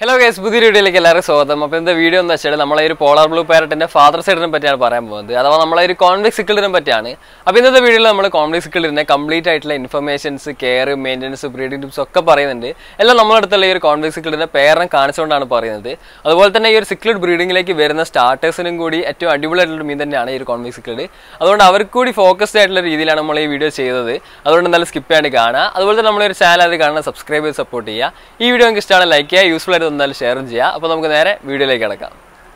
hello guys പുതിയ വീഡിയോയിലേക്ക് എല്ലാവർക്കും സ്വാഗതം അപ്പോൾ ഇന്നത്തെ വീഡിയോ എന്ന് വെച്ചാൽ നമ്മളെ ഒരു പോളാർ ബ്ലൂ പാരറ്റിന്റെ ഫാദർ സൈഡിനെ പറ്റിയാണ് പറയാൻ പോകുന്നത് അഥവാ നമ്മളെ ഒരു കോൺവെക്സ് സിക്കിളിനെ പറ്റിയാണ് അപ്പോൾ ഇന്നത്തെ വീഡിയോയിൽ നമ്മൾ കോൺവെക്സ് സിക്കിളിനെ കംപ്ലീറ്റ് ആയിട്ടുള്ള informations care maintenance breeding tips ഒക്കെ പറയുന്നുണ്ട് എല്ലാം നമ്മുടെ അടുത്തുള്ള ഈ ഒരു കോൺവെക്സ് സിക്കിളിന്റെ പേരിനെ കാണിച്ചുകൊണ്ടാണ് പറയുന്നത് അതുപോലെ തന്നെ ഈ ഒരു സിക്കിൾഡ് ബ്രീഡിംഗിലേക്ക് വരുന്ന സ്റ്റാർട്ടേഴ്സിനും കൂടി ഏറ്റവും അടിപൊളിയായിട്ടുള്ള മീൻ തന്നെയാണ് ഈ ഒരു കോൺവെക്സ് സിക്കിൾഡ് അതുകൊണ്ട് അവർക്ക് കൂടി ഫോക്കസ്ഡ് ആയിട്ടുള്ള രീതിയിലാണ് നമ്മൾ ഈ വീഡിയോ ചെയ്തത് അതുകൊണ്ട് എന്തായാലും സ്കിപ്പ് ചെയ്യാണ്ട് കാണുക അതുപോലെ തന്നെ നമ്മളൊരു ചാനൽ അത് കാണുന്ന സബ്സ്ക്രൈബ് ചെയ്ത് സപ്പോർട്ട് ചെയ്യുക ഈ വീഡിയോ നിങ്ങൾക്ക് ഇഷ്ടമാണ് ലൈക്ക് ചെയ്യുക യൂസ്ഫുൾ ആയിട്ട് എന്തായാലും ഷെയറും ചെയ്യുക അപ്പോൾ നമുക്ക് നേരെ വീഡിയോയിലേക്ക് കിടക്കാം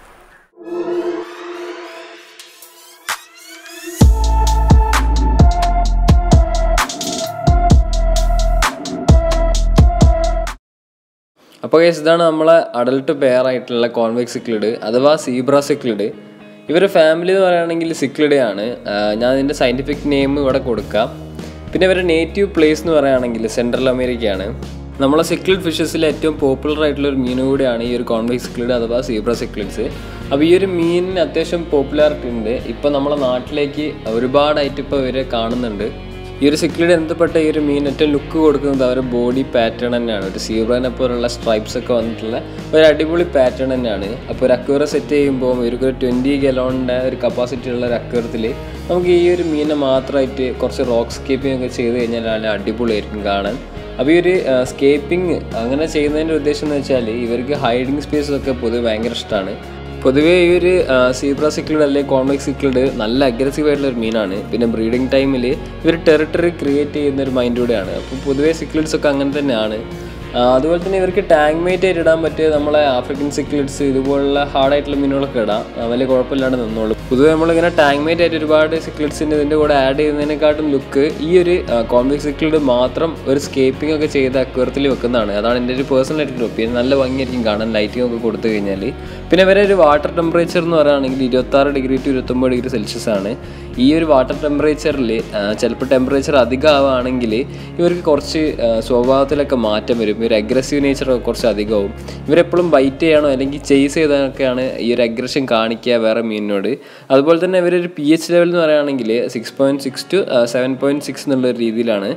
അപ്പോൾ കേസ് ഇതാണ് നമ്മളെ അഡൽട്ട് പെയർ ആയിട്ടുള്ള കോൺവെക്സ് സിക്ലിഡ് അഥവാ സീബ്ര സിക്ലിഡ് ഇവരുടെ ഫാമിലി എന്ന് പറയുകയാണെങ്കിൽ സിക്ലിഡ് ആണ് ആ, ഞാൻ ഇതിൻ്റെ സയൻറ്റിഫിക് നെയിം ഇവിടെ കൊടുക്കാം പിന്നെ ഇവരുടെ നേറ്റീവ് പ്ലേസ് എന്ന് പറയുകയാണെങ്കിൽ സെൻട്രൽ അമേരിക്കയാണ് നമ്മളെ സിക്ലിഡ് ഫിഷസിൽ ഏറ്റവും പോപ്പുലർ ആയിട്ടുള്ള ഒരു മീൻ കൂടിയാണ് ഈ ഒരു കോൺവെക്സ് സിക്ലിഡ് അഥവാ സീബ്ര സിക്ലിഡ്സ് അപ്പോൾ ഈ ഒരു മീനിന് അത്യാവശ്യം പോപ്പുലാരിറ്റി ഉണ്ട് ഇപ്പോൾ നമ്മളെ നാട്ടിലേക്ക് ഒരുപാടായിട്ട് ഇപ്പോൾ ഇവരെ കാണുന്നുണ്ട് ഈ ഒരു സിക്ലിഡ് ബന്ധപ്പെട്ട ഈ ഒരു മീൻ ഏറ്റവും ലുക്ക് കൊടുക്കുന്നത് അവരുടെ ബോഡി പാറ്റേൺ തന്നെയാണ് ഒരു സീബ്രനെ പോലുള്ള സ്ട്രൈപ്സ് ഒക്കെ വന്നിട്ടുള്ള ഒരു അടിപൊളി പാറ്റേൺ തന്നെയാണ് അപ്പോൾ ഒരു അക്വേറ സെറ്റ് ചെയ്യുമ്പോൾ ഇവർക്ക് ഒരു ട്വൻറ്റി ഗലോണിൻ്റെ ഒരു കപ്പാസിറ്റി ഉള്ള ഒരു അക്വേറത്തിൽ നമുക്ക് ഈ ഒരു മീനെ മാത്രമായിട്ട് കുറച്ച് റോക്ക് സ്കേപ്പിംഗ് ഒക്കെ ചെയ്ത് കഴിഞ്ഞാൽ നല്ല അടിപൊളിയായിരിക്കും കാണാൻ അപ്പോൾ ഈ ഒരു സ്കേപ്പിംഗ് അങ്ങനെ ചെയ്യുന്നതിൻ്റെ ഉദ്ദേശം എന്ന് വെച്ചാൽ ഇവർക്ക് ഹൈഡിങ് സ്പേസ് ഒക്കെ പൊതുവെ ഭയങ്കര ഇഷ്ടമാണ് പൊതുവേ ഈ ഒരു സീബ്ര സിക്ലിഡ് അല്ലെങ്കിൽ കോൺവെക്സ് സിക്ലിഡ് നല്ല അഗ്രസീവ് ആയിട്ടുള്ള ഒരു മീനാണ് പിന്നെ ബ്രീഡിംഗ് ടൈമിൽ ഇവർ ടെറിട്ടറി ക്രിയേറ്റ് ചെയ്യുന്ന ഒരു മൈൻഡൂടെയാണ് അപ്പോൾ പൊതുവേ സിക്ലിഡ്സ് ഒക്കെ അങ്ങനെ തന്നെയാണ് ആ, അതുപോലെ തന്നെ ഇവർക്ക് ടാങ്ക് മേറ്റ് ആയിട്ട് ഇടാൻ പറ്റിയ നമ്മളെ ആഫ്രിക്കൻ സിക്ലിഡ്സ് ഇതുപോലുള്ള ഹാർഡായിട്ടുള്ള മീനുകളൊക്കെ ഇടാം ആ, വലിയ കുഴപ്പമില്ലാണ്ട് നിന്നോളും പൊതുവെ നമ്മളിങ്ങനെ ടാങ്ക് മേറ്റ് ആയിട്ട് ഒരുപാട് സിക്ലിഡ്സിൻ്റെ ഇതിൻ്റെ കൂടെ ആഡ് ചെയ്യുന്നതിനെക്കാട്ടും ലുക്ക് ഈ ഒരു കോൺവെക്സ് സിക്ലിഡ് മാത്രം ഒരു സ്കേപ്പിംഗ് ഒക്കെ ചെയ്ത് അക്വറത്തിൽ വെക്കുന്നതാണ് അതാണ് എൻ്റെ ഒരു പേഴ്സണൽ ആയിട്ടുള്ള ഒപ്പീനിയൻ നല്ല ഭംഗിയായിരിക്കും കാണാൻ ലൈറ്റിംഗ് ഒക്കെ കൊടുത്തു കഴിഞ്ഞാൽ പിന്നെ വരെ ഒരു വാട്ടർ ടെമ്പറേച്ചർ എന്ന് പറയുകയാണെങ്കിൽ ഇരുപത്താറ് ഡിഗ്രി ടു ഇരുപത്തൊമ്പത് ഡിഗ്രി സെൽഷ്യസ് ആണ് ഈ ഒരു വാട്ടർ ടെമ്പറേച്ചറിൽ ചിലപ്പോൾ ടെമ്പറേച്ചർ അധികം ആവുകയാണെങ്കിൽ ഇവർക്ക് കുറച്ച് ആ, സ്വഭാവത്തിലൊക്കെ മാറ്റം വരും ഇവർ അഗ്രസീവ് നേച്ചറൊക്കെ കുറച്ച് അധികമാവും ഇവരെപ്പോഴും ബൈറ്റ് ചെയ്യണോ അല്ലെങ്കിൽ ചെയ്സ് ചെയ്താലൊക്കെയാണ് ഈ ഒരു അഗ്രഷൻ കാണിക്കുക വേറെ മീനിനോട് അതുപോലെ തന്നെ ഇവരൊരു പി എച്ച് ലെവൽ എന്ന് പറയുകയാണെങ്കിൽ six point six to seven point six എന്നുള്ള ഒരു രീതിയിലാണ്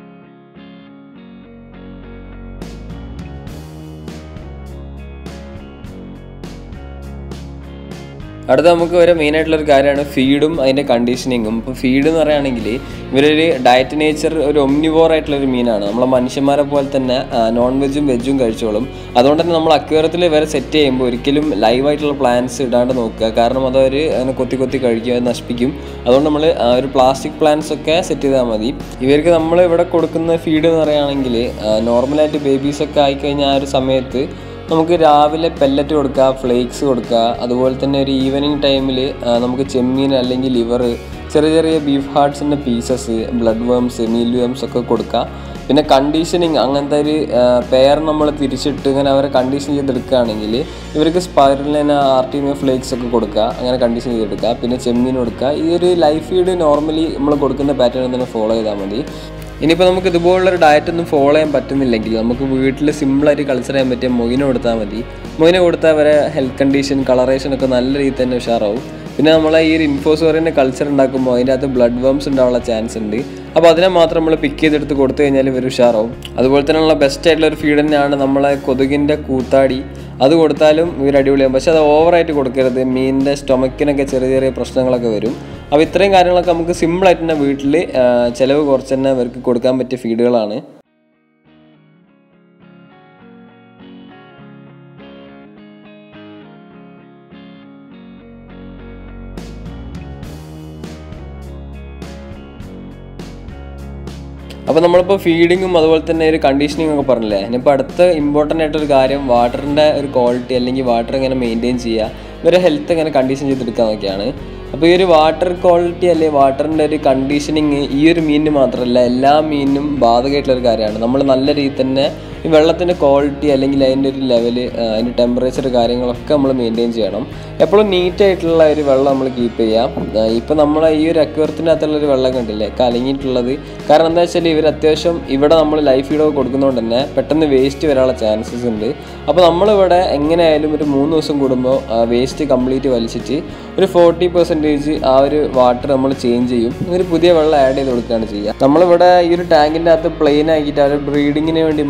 അടുത്ത നമുക്ക് വരെ മെയിൻ ആയിട്ടുള്ള ഒരു കാര്യമാണ് ഫീഡും അതിൻ്റെ കണ്ടീഷനിങ്ങും ഇപ്പോൾ ഫീഡ് എന്ന് പറയുകയാണെങ്കിൽ ഇവരൊരു ഡയറ്റ് നേച്ചർ ഒരു ഒമ്നിവോർ ആയിട്ടുള്ള ഒരു മീനാണ് നമ്മളെ മനുഷ്യന്മാരെ പോലെ തന്നെ നോൺ വെജും വെജും കഴിച്ചോളും അതുകൊണ്ട് തന്നെ നമ്മൾ അക്വേറത്തിൽ വരെ സെറ്റ് ചെയ്യുമ്പോൾ ഒരിക്കലും ലൈവായിട്ടുള്ള പ്ലാന്റ്സ് ഇടാണ്ട് നോക്കുക കാരണം അത് അവർ അതിനെ കൊത്തി കൊത്തി കഴിക്കുക അത് നശിപ്പിക്കും അതുകൊണ്ട് നമ്മൾ ഒരു പ്ലാസ്റ്റിക് പ്ലാന്റ്സ് ഒക്കെ സെറ്റ് ചെയ്താൽ മതി ഇവർക്ക് നമ്മൾ ഇവിടെ കൊടുക്കുന്ന ഫീഡ് എന്ന് പറയുകയാണെങ്കിൽ നോർമലായിട്ട് ബേബീസൊക്കെ ആയിക്കഴിഞ്ഞാൽ ആ ഒരു സമയത്ത് നമുക്ക് രാവിലെ പെല്ലറ്റ് കൊടുക്കുക ഫ്ലേക്സ് കൊടുക്കുക അതുപോലെ തന്നെ ഒരു ഈവനിങ് ടൈമിൽ നമുക്ക് ചെമ്മീൻ അല്ലെങ്കിൽ ലിവർ ചെറിയ ചെറിയ ബീഫ് ഹാർട്സിൻ്റെ pieces blood worms meal worms ഒക്കെ കൊടുക്കുക പിന്നെ കണ്ടീഷനിങ് അങ്ങനത്തെ ഒരു പെയർ നമ്മൾ തിരിച്ചിട്ട് ഇങ്ങനെ അവരെ കണ്ടീഷൻ ചെയ്തെടുക്കുകയാണെങ്കിൽ ഇവർക്ക് സ്പൈറലിന ആർട്ടിമിയ ഫ്ലേക്സ് ഒക്കെ കൊടുക്കുക അങ്ങനെ കണ്ടീഷൻ ചെയ്തെടുക്കുക പിന്നെ ചെമ്മീൻ കൊടുക്കുക ഈ ഒരു ലൈഫ് ഫീഡ് നോർമലി നമ്മൾ കൊടുക്കുന്ന പാറ്റേൺ തന്നെ ഫോളോ ചെയ്താൽ മതി ഇനിയിപ്പോൾ നമുക്ക് ഇതുപോലുള്ളൊരു ഡയറ്റ് ഒന്നും ഫോളോ ചെയ്യാൻ പറ്റുന്നില്ലെങ്കിൽ നമുക്ക് വീട്ടിൽ സിമ്പിളായിട്ട് കൾച്ചർ ചെയ്യാൻ പറ്റിയ മൊയിന കൊടുത്താൽ മതി മൊയിന കൊടുത്താൽ വരെ ഹെൽത്ത് കണ്ടീഷൻ കളറേഷൻ ഒക്കെ നല്ല രീതിയിൽ തന്നെ ഉഷാറാവും പിന്നെ നമ്മളെ ഈ ഒരു ഇൻഫോസോറിൻ്റെ കൾച്ചർ ഉണ്ടാക്കുമ്പോൾ അതിൻ്റെ അകത്ത് ബ്ലഡ് വേംസ് ഉണ്ടാവാനുള്ള ചാൻസ് ഉണ്ട് അപ്പോൾ അതിനെ മാത്രം നമ്മൾ പിക്ക് ചെയ്തെടുത്ത് കൊടുത്തു കഴിഞ്ഞാൽ ഇവർ ഉഷാറാവും അതുപോലെ തന്നെയുള്ള ബെസ്റ്റ് ആയിട്ടുള്ള ഒരു ഫീഡ് തന്നെയാണ് നമ്മളെ കൊതുകിൻ്റെ കൂത്താടി അത് കൊടുത്താലും ഇവർ അടിപൊളിയാവും പക്ഷെ അത് ഓവറായിട്ട് കൊടുക്കരുത് മീനിൻ്റെ സ്റ്റൊമക്കിനൊക്കെ ചെറിയ ചെറിയ പ്രശ്നങ്ങളൊക്കെ വരും അപ്പോൾ ഇത്രയും കാര്യങ്ങളൊക്കെ നമുക്ക് സിമ്പിളായിട്ട് തന്നെ വീട്ടിൽ ചിലവ് കുറച്ച് തന്നെ ഇവർക്ക് കൊടുക്കാൻ പറ്റിയ ഫീഡുകളാണ് അപ്പോൾ നമ്മളിപ്പോൾ ഫീഡിങ്ങും അതുപോലെ തന്നെ ഒരു കണ്ടീഷനിങ് ഒക്കെ പറഞ്ഞില്ലേ ഇനിയിപ്പോൾ അടുത്ത ഇമ്പോർട്ടൻ്റ് ആയിട്ടൊരു കാര്യം വാട്ടറിൻ്റെ ഒരു ക്വാളിറ്റി അല്ലെങ്കിൽ വാട്ടർ എങ്ങനെ മെയിൻറ്റെയിൻ ചെയ്യുക ഇവരെ ഹെൽത്ത് എങ്ങനെ കണ്ടീഷൻ ചെയ്തെടുക്കുക എന്നൊക്കെയാണ് അപ്പോൾ ഈ ഒരു വാട്ടർ ക്വാളിറ്റി അല്ലെങ്കിൽ വാട്ടറിൻ്റെ ഒരു കണ്ടീഷനിങ് ഈ ഒരു മീനിന് മാത്രമല്ല എല്ലാ മീനിനും ബാധകമായിട്ടുള്ള ഒരു കാര്യമാണ് നമ്മൾ നല്ല രീതിയിൽ തന്നെ ഈ വെള്ളത്തിൻ്റെ ക്വാളിറ്റി അല്ലെങ്കിൽ അതിൻ്റെ ഒരു ലെവല് അതിൻ്റെ ടെമ്പറേച്ചർ കാര്യങ്ങളൊക്കെ നമ്മൾ മെയിൻറ്റെയിൻ ചെയ്യണം എപ്പോഴും നീറ്റായിട്ടുള്ള ഒരു വെള്ളം നമ്മൾ കീപ്പ് ചെയ്യാം ഇപ്പം നമ്മളെ ഈ ഒരു അക്വറത്തിനകത്തുള്ള ഒരു വെള്ളം കണ്ടില്ലേ കലങ്ങിയിട്ടുള്ളത് കാരണം എന്താ വെച്ചാൽ ഇവർ അത്യാവശ്യം ഇവിടെ നമ്മൾ ലൈഫ് ഫീഡൊക്കെ കൊടുക്കുന്നതുകൊണ്ട് തന്നെ പെട്ടെന്ന് വേസ്റ്റ് വരാനുള്ള ചാൻസസ് ഉണ്ട് അപ്പോൾ നമ്മളിവിടെ എങ്ങനെയായാലും ഒരു മൂന്ന് ദിവസം കൂടുമ്പോൾ വേസ്റ്റ് കംപ്ലീറ്റ് വലിച്ചിട്ട് ഒരു ഫോർട്ടി പെർസെൻറ്റേജ് ആ ഒരു വാട്ടർ നമ്മൾ ചേഞ്ച് ചെയ്യും ഒരു പുതിയ വെള്ളം ആഡ് ചെയ്ത് കൊടുക്കുകയാണ് ചെയ്യുക നമ്മളിവിടെ ഈ ഒരു ടാങ്കിൻ്റെ അകത്ത് പ്ലെയിൻ ആക്കിയിട്ട് അവർ ബ്രീഡിങ്ങിന് വേണ്ടി മാത്രമായിട്ട്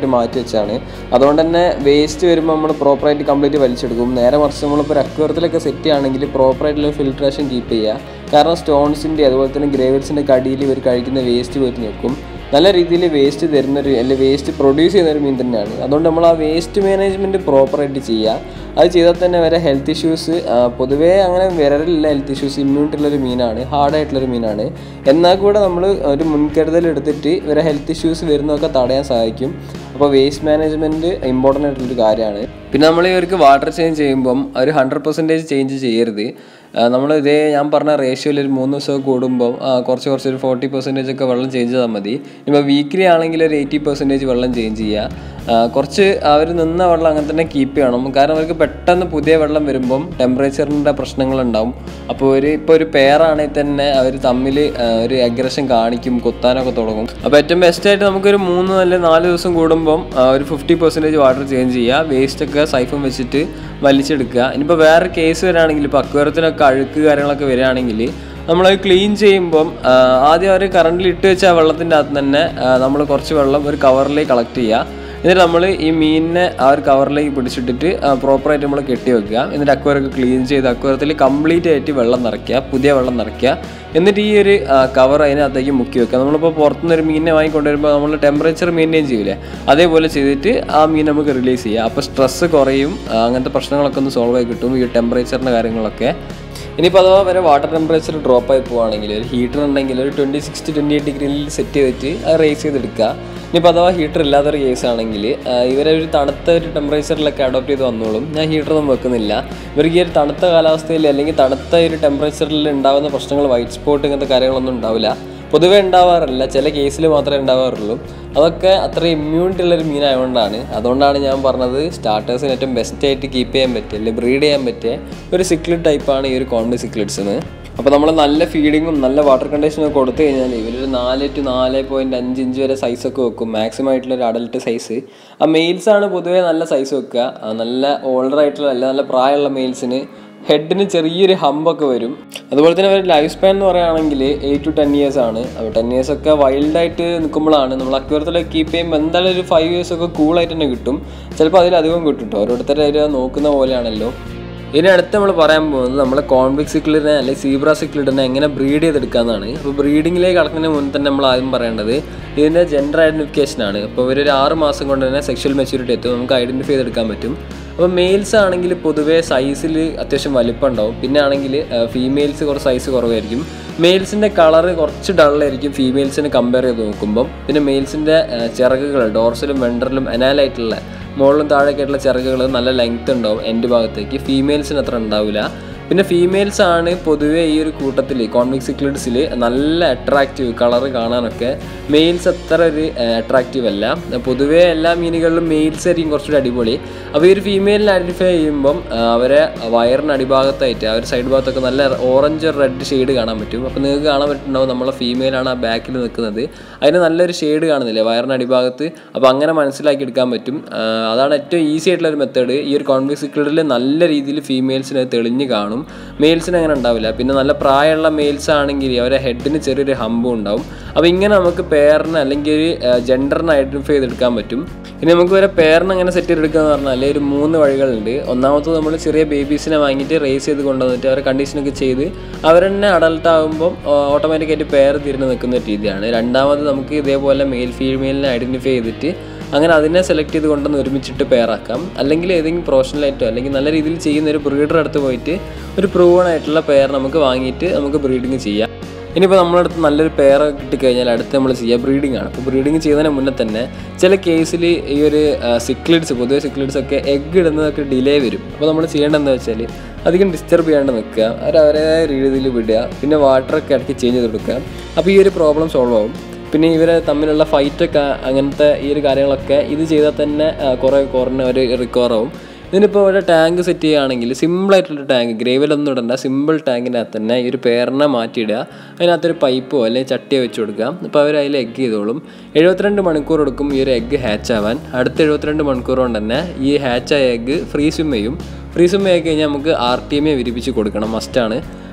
ആയിട്ട് മാറ്റി വെച്ചാണ് അതുകൊണ്ട് തന്നെ വേസ്റ്റ് വരുമ്പോൾ നമ്മൾ പ്രോപ്പറായിട്ട് കംപ്ലീറ്റ് വലിച്ചെടുക്കും നേരെ മറിച്ച് നമ്മളിപ്പോൾ ഒരു അക്വറത്തിലൊക്കെ സെറ്റ് ചെയ്യുകയാണെങ്കിൽ പ്രോപ്പറായിട്ടുള്ള ഫിൽട്രേഷൻ കീപ്പ് ചെയ്യുക കാരണം സ്റ്റോൺസിൻ്റെ അതുപോലെ തന്നെ ഗ്രേവൽസിൻ്റെ കടിയിൽ ഇവർ കഴിക്കുന്ന വേസ്റ്റ് പോയിട്ട് നിൽക്കും നല്ല രീതിയിൽ വേസ്റ്റ് തരുന്നൊരു അല്ലെങ്കിൽ വേസ്റ്റ് പ്രൊഡ്യൂസ് ചെയ്യുന്ന ഒരു മീൻ തന്നെയാണ് അതുകൊണ്ട് നമ്മൾ ആ വേസ്റ്റ് മാനേജ്മെൻറ്റ് പ്രോപ്പറായിട്ട് ചെയ്യുക അത് ചെയ്താൽ തന്നെ വരെ ഹെൽത്ത് ഇഷ്യൂസ് പൊതുവേ അങ്ങനെ വരലില്ല ഹെൽത്ത് ഇഷ്യൂസ് ഇമ്മ്യൂണിറ്റി ഉള്ളൊരു മീനാണ് ഹാർഡായിട്ടുള്ളൊരു മീനാണ് എന്നാൽ കൂടെ നമ്മൾ ഒരു മുൻകരുതൽ എടുത്തിട്ട് ഇവരെ ഹെൽത്ത് ഇഷ്യൂസ് വരുന്നതൊക്കെ തടയാൻ സഹായിക്കും അപ്പോൾ വേസ്റ്റ് മാനേജ്മെൻറ്റ് ഇമ്പോർട്ടൻ്റ് ആയിട്ടുള്ളൊരു കാര്യമാണ് പിന്നെ നമ്മൾ ഇവർക്ക് വാട്ടർ ചേഞ്ച് ചെയ്യുമ്പം ഒരു ഹൺഡ്രഡ് പെർസെൻറ്റേജ് ചേഞ്ച് ചെയ്യരുത് നമ്മൾ ഇതേ ഞാൻ പറഞ്ഞ റേഷ്യോയിൽ ഒരു മൂന്ന് ദിവസമൊക്കെ കൂടുമ്പോൾ ആ, കുറച്ച് കുറച്ച് ഒരു ഫോർട്ടി പെർസെൻറ്റേജ് ഒക്കെ വെള്ളം ചേഞ്ച് ചെയ്താൽ മതി ഇപ്പോൾ വീക്കിലി ആണെങ്കിൽ ഒരു എയ്റ്റി പെർസെൻറ്റേജ് വെള്ളം ചേഞ്ച് ചെയ്യുക ആ, കുറച്ച് അവർ നിന്ന വെള്ളം അങ്ങനെ തന്നെ കീപ്പ് ചെയ്യണം കാരണം അവർക്ക് പെട്ടെന്ന് പുതിയ വെള്ളം വരുമ്പം ടെമ്പറേച്ചറിൻ്റെ പ്രശ്നങ്ങളുണ്ടാവും അപ്പോൾ ഒരു ഇപ്പോൾ ഒരു പെയറാണെങ്കിൽ തന്നെ അവർ തമ്മിൽ ഒരു അഗ്രഷൻ കാണിക്കും കൊത്താനൊക്കെ തുടങ്ങും അപ്പോൾ ഏറ്റവും ബെസ്റ്റായിട്ട് നമുക്കൊരു മൂന്ന് അല്ലെങ്കിൽ നാല് ദിവസം കൂടുമ്പം ആ, ഒരു ഫിഫ്റ്റി പെർസെൻറ്റേജ് വാട്ടർ ചേഞ്ച് ചെയ്യുക വേസ്റ്റൊക്കെ സൈഫം വെച്ചിട്ട് വലിച്ചെടുക്കുക ഇനിയിപ്പോൾ വേറെ കേസ് വരികയാണെങ്കിൽ ഇപ്പോൾ അക്വേറത്തിനൊക്കെ അഴുക്ക് കാര്യങ്ങളൊക്കെ വരികയാണെങ്കിൽ നമ്മളത് ക്ലീൻ ചെയ്യുമ്പം ആ, ആദ്യം അവർ കറണ്ടിൽ ഇട്ട് വെച്ച ആ വെള്ളത്തിൻ്റെ അകത്ത് തന്നെ നമ്മൾ കുറച്ച് വെള്ളം ഒരു കവറിലേക്ക് കളക്ട് ചെയ്യുക എന്നിട്ട് നമ്മൾ ഈ മീനിനെ ആ ഒരു കവറിലേക്ക് പിടിച്ചിട്ടിട്ട് പ്രോപ്പറായിട്ട് നമ്മൾ കെട്ടി വെക്കുക എന്നിട്ട് അക്വറൊക്കെ ക്ലീൻ ചെയ്ത് അക്വറത്തിൽ കംപ്ലീറ്റ് ആയിട്ട് വെള്ളം നിറയ്ക്കുക പുതിയ വെള്ളം നിറയ്ക്കുക എന്നിട്ട് ഈ ഒരു കവർ അതിനകത്തേക്ക് മുക്കി വെക്കുക നമ്മളിപ്പോൾ പുറത്തുനിന്ന് ഒരു മീനിനെ വാങ്ങിക്കൊണ്ടുവരുമ്പോൾ നമ്മൾ ടെമ്പറേച്ചർ മെയിൻറ്റെയിൻ ചെയ്യില്ലേ അതേപോലെ ചെയ്തിട്ട് ആ മീൻ നമുക്ക് റിലീസ് ചെയ്യുക അപ്പോൾ സ്ട്രെസ്സ് കുറയും ആ, അങ്ങനത്തെ പ്രശ്നങ്ങളൊക്കെ ഒന്ന് സോൾവ് ആയി കിട്ടും ഈ ടെമ്പറേച്ചറിൻ്റെ കാര്യങ്ങളൊക്കെ ഇനിയിപ്പോൾ അഥവാ വരെ വാട്ടർ ടെമ്പറേച്ചർ ഡ്രോപ്പ് ആയി പോവുകയാണെങ്കിൽ ഒരു ഹീറ്റർ ഉണ്ടെങ്കിൽ ഒരു twenty six to twenty eight ഡിഗ്രിയിൽ സെറ്റ് ചെയ്തിട്ട് അത് റേസ് ചെയ്തെടുക്കുക ഇനിയിപ്പോൾ അഥവാ ഹീറ്റർ ഇല്ലാത്തൊരു കേസ് ആണെങ്കിൽ ഇവരെ ഒരു തണുത്ത ഒരു ടെമ്പറേച്ചറിലൊക്കെ അഡോപ്റ്റ് ചെയ്ത് വന്നോളും ഞാൻ ഹീറ്ററൊന്നും വെക്കുന്നില്ല ഇവർക്ക് ഈ ഒരു തണുത്ത കാലാവസ്ഥയിൽ അല്ലെങ്കിൽ തണുത്ത ഒരു ടെമ്പറേച്ചറിൽ ഉണ്ടാകുന്ന പ്രശ്നങ്ങൾ വൈറ്റ് സ്പോട്ട് ഇങ്ങനത്തെ കാര്യങ്ങളൊന്നും ഉണ്ടാവില്ല പൊതുവേ ഉണ്ടാവാറില്ല ചില കേസിൽ മാത്രമേ ഉണ്ടാവാറുള്ളൂ അതൊക്കെ അത്ര ഇമ്മ്യൂണിറ്റി ഉള്ളൊരു മീനായതുകൊണ്ടാണ് അതുകൊണ്ടാണ് ഞാൻ പറഞ്ഞത് സ്റ്റാർട്ടേഴ്സിന് ഏറ്റവും ബെസ്റ്റ് ആയിട്ട് കീപ്പ് ചെയ്യാൻ പറ്റിയ അല്ലെങ്കിൽ ബ്രീഡ് ചെയ്യാൻ പറ്റിയ ഒരു സിക്ലിഡ് ടൈപ്പാണ് ഈ ഒരു കോൺബി സിക്ലിഡ്സ് എന്ന് അപ്പോൾ നമ്മൾ നല്ല ഫീഡിങ്ങും നല്ല വാട്ടർ കണ്ടീഷനും കൊടുത്തു കഴിഞ്ഞാൽ ഇവരൊരു നാല് ടു നാല് പോയിൻറ്റ് അഞ്ച് ഇഞ്ച് വരെ സൈസൊക്കെ വെക്കും മാക്സിമം ആയിട്ടുള്ള ഒരു അഡൽട്ട് സൈസ് ആ മെയിൽസ് ആണ് പൊതുവേ നല്ല സൈസ് വെക്കുക ആ നല്ല ഓൾഡർ ആയിട്ടുള്ള അല്ല നല്ല പ്രായമുള്ള മെയിൽസിന് ഹെഡിന് ചെറിയൊരു ഹമ്പൊക്കെ വരും അതുപോലെ തന്നെ ഒരു ലൈഫ് സ്പാൻ എന്ന് പറയുകയാണെങ്കിൽ എയ്റ്റ് ടു ടെൻ ഇയേഴ്സ് ആണ് അപ്പോൾ ടെൻ ഇയേഴ്സ് ഒക്കെ വൈൽഡായിട്ട് നിൽക്കുമ്പോഴാണ് നമ്മൾ അക്വരത്തിലൊക്കെ കീപ്പ് ചെയ്യുമ്പോൾ എന്തായാലും ഒരു ഫൈവ് ഇയേഴ്സ് ഒക്കെ കൂളായിട്ട് തന്നെ കിട്ടും ചിലപ്പോൾ അതിലധികം കിട്ടും കേട്ടോ ഓരോരുത്തരുടെ ഒരു നോക്കുന്ന പോലെയാണല്ലോ ഇനി അടുത്ത് നമ്മൾ പറയാൻ പോകുന്നത് നമ്മളെ കോൺവിക് സിക്ലിഡിനെ അല്ലെങ്കിൽ സീബ്ര സിക്ലിഡിനെ എങ്ങനെ ബ്രീഡ് ചെയ്തെടുക്കാന്നാണ് അപ്പോൾ ബ്രീഡിങ്ങിലേക്ക് കടക്കുന്നതിന് മുൻപ് തന്നെ നമ്മൾ ആദ്യം പറയേണ്ടത് ഇതിൻ്റെ ജെൻഡർ ഐഡൻറ്റിഫിക്കേഷൻ ആണ് അപ്പോൾ ഇവരൊരു ആറ് മാസം കൊണ്ട് തന്നെ സെക്ഷൽ മെച്യൂരിറ്റി എത്തും നമുക്ക് ഐഡൻറ്റിഫൈ ചെയ്തെടുക്കാൻ പറ്റും അപ്പോൾ മെയിൽസ് ആണെങ്കിൽ പൊതുവേ സൈസിൽ അത്യാവശ്യം വലിപ്പം ഉണ്ടാവും പിന്നെ ആണെങ്കിൽ ഫീമെയിൽസ് കുറച്ച് സൈസ് കുറവായിരിക്കും മെയിൽസിൻ്റെ കളറ് കുറച്ച് ഡള്ളായിരിക്കും ഫീമെയിൽസിനെ കമ്പയർ ചെയ്ത് നോക്കുമ്പം പിന്നെ മെയിൽസിൻ്റെ ചിറകുകൾ ഡോർസിലും വെണ്ടറിലും അനാലായിട്ടുള്ള മുകളിലും താഴേക്കായിട്ടുള്ള ചിറകുകൾ നല്ല ലെങ്ത് ഉണ്ടാവും എൻ്റെ ഭാഗത്തേക്ക് ഫീമെയിൽസിന് അത്ര ഉണ്ടാവില്ല പിന്നെ ഫീമെയിൽസ് ആണ് പൊതുവേ ഈ ഒരു കൂട്ടത്തിൽ കോൺവിക് സിക്ലിഡ്സിൽ നല്ല അട്രാക്റ്റീവ് കളറ് കാണാനൊക്കെ മെയിൽസ് അത്ര ഒരു അട്രാക്റ്റീവ് അല്ല പൊതുവേ എല്ലാ മീനുകളിലും മെയിൽസ് ആയിരിക്കും കുറച്ചുകൂടി അടിപൊളി അപ്പോൾ ഈ ഒരു ഫീമെയിലിനെ ഐഡൻറ്റിഫൈ ചെയ്യുമ്പം ആ, അവരെ വയറിന് അടിഭാഗത്തായിട്ട് ആ ഒരു സൈഡ് ഭാഗത്തൊക്കെ നല്ല ഓറഞ്ച് റെഡ് ഷെയ്ഡ് കാണാൻ പറ്റും അപ്പോൾ നിങ്ങൾക്ക് കാണാൻ പറ്റുന്നുണ്ടാവും നമ്മളെ ഫീമെയിലാണ് ആ ബാക്കിൽ നിൽക്കുന്നത് അതിന് നല്ലൊരു ഷെയ്ഡ് കാണുന്നില്ലേ വയറിന് അടിഭാഗത്ത് അപ്പോൾ അങ്ങനെ മനസ്സിലാക്കി എടുക്കാൻ പറ്റും ആ, അതാണ് ഏറ്റവും ഈസി ആയിട്ടുള്ള ഒരു മെത്തേഡ് ഈ ഒരു കോൺവിക് സിക്ലിഡിൽ നല്ല രീതിയിൽ ഫീമെയിൽസിന് അത് തെളിഞ്ഞ് കാണും മെയിൽസിന് അങ്ങനെ ഉണ്ടാവില്ല പിന്നെ നല്ല പ്രായമുള്ള മെയിൽസ് ആണെങ്കിൽ അവരെ ഹെഡിന് ചെറിയൊരു ഹമ്പും ഉണ്ടാവും അപ്പോൾ ഇങ്ങനെ നമുക്ക് പേരിന് അല്ലെങ്കിൽ ഒരു ജെൻഡറിനെ ഐഡൻറ്റിഫൈ ചെയ്തെടുക്കാൻ പറ്റും ഇനി നമുക്ക് വരെ പേരിന് അങ്ങനെ സെറ്റ് ചെയ്തെടുക്കുക എന്ന് പറഞ്ഞാൽ ഒരു മൂന്ന് വഴികളുണ്ട് ഒന്നാമത്തത് നമ്മൾ ചെറിയ ബേബീസിനെ വാങ്ങിയിട്ട് റേസ് ചെയ്ത് കൊണ്ടുവന്നിട്ട് അവരെ കണ്ടീഷനൊക്കെ ചെയ്ത് അവരെന്നെ അഡൽട്ട് ആകുമ്പം ഓട്ടോമാറ്റിക്കായിട്ട് പേർ തിരിഞ്ഞ് നിൽക്കുന്ന ഒരു രീതിയാണ് രണ്ടാമത് നമുക്ക് ഇതേപോലെ മെയിൽ ഫീമെയിലിനെ ഐഡൻറ്റിഫൈ ചെയ്തിട്ട് അങ്ങനെ അതിനെ സെലക്ട് ചെയ്ത് കൊണ്ടുവന്ന് ഒരുമിച്ചിട്ട് പെയറാക്കാം അല്ലെങ്കിൽ ഏതെങ്കിലും പ്രൊഫഷണലായിട്ടോ അല്ലെങ്കിൽ നല്ല രീതിയിൽ ചെയ്യുന്ന ഒരു ബ്രീഡർ അടുത്ത് പോയിട്ട് ഒരു പ്രൂവൺ ആയിട്ടുള്ള പെയർ നമുക്ക് വാങ്ങിയിട്ട് നമുക്ക് ബ്രീഡിങ് ചെയ്യാം ഇനിയിപ്പോൾ നമ്മളടുത്ത് നല്ലൊരു പെയർ കിട്ടിക്കഴിഞ്ഞാൽ അടുത്ത് നമ്മൾ ചെയ്യുക ബ്രീഡിംഗ് ആണ് അപ്പോൾ ബ്രീഡിങ് ചെയ്യുന്നതിന് മുന്നേ തന്നെ ചില കേസിൽ ഈ ഒരു സിക്ലിഡ്സ് പൊതുവെ സിക്ലിഡ്സ് ഒക്കെ എഗ്ഗ് ഇടുന്നതൊക്കെ ഡിലേ വരും അപ്പോൾ നമ്മൾ ചെയ്യേണ്ടത് എന്താ വെച്ചാൽ അധികം ഡിസ്റ്റർബ് ചെയ്യാണ്ട് നിൽക്കുക അവർ അവരുടേതായ രീതിയിൽ വിടുക പിന്നെ വാട്ടറൊക്കെ ഇടയ്ക്ക് ചേഞ്ച് ചെയ്ത് കൊടുക്കുക അപ്പോൾ ഈ ഒരു പ്രോബ്ലം സോൾവ് ആവും പിന്നെ ഇവരെ തമ്മിലുള്ള ഫൈറ്റൊക്കെ അങ്ങനത്തെ ഈ ഒരു കാര്യങ്ങളൊക്കെ ഇത് ചെയ്താൽ തന്നെ ആ, കുറേ കുറഞ്ഞ ഒരു റിക്കവർ ആവും ഇതിനിപ്പോൾ ഇവിടെ ടാങ്ക് സെറ്റ് ചെയ്യുകയാണെങ്കിൽ സിമ്പിളായിട്ടുള്ള ടാങ്ക് ഗ്രേവിലൊന്നും ഇടണ്ട സിമ്പിൾ ടാങ്കിനകത്ത് തന്നെ ഈ ഒരു പേരിനെ മാറ്റിയിടുക അതിനകത്തൊരു പൈപ്പോ അല്ലെങ്കിൽ ചട്ടിയോ വെച്ച് കൊടുക്കുക അപ്പോൾ അവർ അതിൽ എഗ്ഗ് ചെയ്തോളും എഴുപത്തിരണ്ട് മണിക്കൂർ എടുക്കും ഈ ഒരു എഗ്ഗ് ഹാച്ച് ആവാൻ അടുത്ത എഴുപത്തിരണ്ട് മണിക്കൂർ കൊണ്ട് തന്നെ ഈ ഹാച്ചായ എഗ്ഗ് ഫ്രീ സ്വിം ചെയ്യും ഫ്രീ സ്വിം ആയി കഴിഞ്ഞാൽ നമുക്ക് ആർ ടി എമ്മെ വിരിപ്പിച്ച് കൊടുക്കണം മസ്റ്റാണ്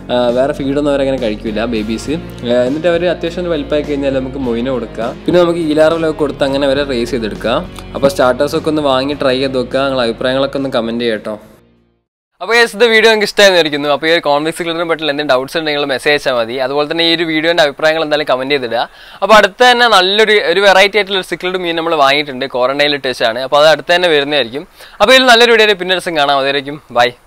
ആ, വേറെ ഫീഡൊന്നും അവരങ്ങനെ കഴിക്കില്ല ബേബീസ് എന്നിട്ട് അവർ അത്യാവശ്യം ഒന്ന് വലുപ്പമായി കഴിഞ്ഞാൽ നമുക്ക് മൊയിന കൊടുക്കാം പിന്നെ നമുക്ക് ഈലാറലൊക്കെ കൊടുത്ത് അങ്ങനെ അവരെ റേസ് ചെയ്തെടുക്കാം അപ്പോൾ സ്റ്റാർട്ടേഴ്സൊക്കെ ഒന്ന് വാങ്ങി ട്രൈ ചെയ്ത് നോക്കുക നിങ്ങളുടെ അഭിപ്രായങ്ങളൊക്കെ ഒന്ന് കമൻറ്റ് ചെയ്യട്ടോ അപ്പോൾ ഇത് വീഡിയോ നിങ്ങൾക്ക് ഇഷ്ടമായിരിക്കുന്നു അപ്പോൾ ഈ ഒരു കോൺവെക്സ് ക്ലിയറിനെ പറ്റില്ല എന്തെങ്കിലും ഡൗട്ട്സ് ഉണ്ടെങ്കിൽ നിങ്ങൾ മെസ്സേജ് അയച്ചാൽ മതി അതുപോലെ തന്നെ ഈ ഒരു വീഡിയോൻ്റെ അഭിപ്രായങ്ങൾ എന്തായാലും കമൻറ്റ് ചെയ്തിടുക അപ്പോൾ അടുത്ത് തന്നെ നല്ലൊരു ഒരു വെറൈറ്റി ആയിട്ടുള്ള ഒരു സിക്ലഡ് മീൻ നമ്മൾ വാങ്ങിയിട്ടുണ്ട് ക്വാറന്റൈനിൽ ഇട്ടാണ് അപ്പോൾ അത് അടുത്ത് തന്നെ വരുന്നതായിരിക്കും അപ്പോൾ ഇതിൽ നല്ലൊരു വീഡിയോ പിന്നെ ദിവസം കാണാം അതായിരിക്കും ബൈ